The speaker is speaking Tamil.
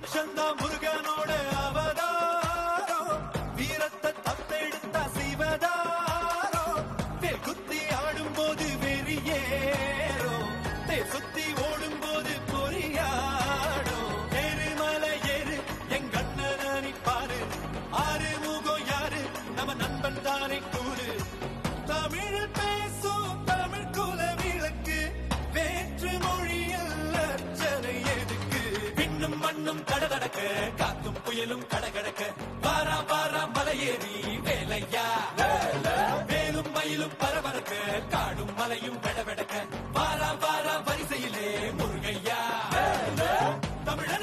வேஷந்தான் முருகனோட அவதாரம் வீரத்தை தத்தெடுத்தா செய்வதாரோ வேல் குத்தி ஆடும் போது வெறியேறோ தேர் சுத்தி ஓடும் போது பொறியாடோ எருமலை ஏறு எங்க அண்ணனை பாரு ஆறு முகம் யாரு நம்ம நண்பன் தானே கூறு தமிழில் பேசும் தமிழ் குல விளக்கு வேற்று மொழியில் அர்ச்சனை எதுக்கு விண்ணும் மண்ணும் கடகடக்க காத்தும் புயலும் கடகடக்க வாரா வாரா மலையேறி வேலையா வேலும் மயிலும் பரபரக்க காடும் மலையும் வெடவெடக்க வாரா வாரா வரிசையிலே முருகையா தமிழ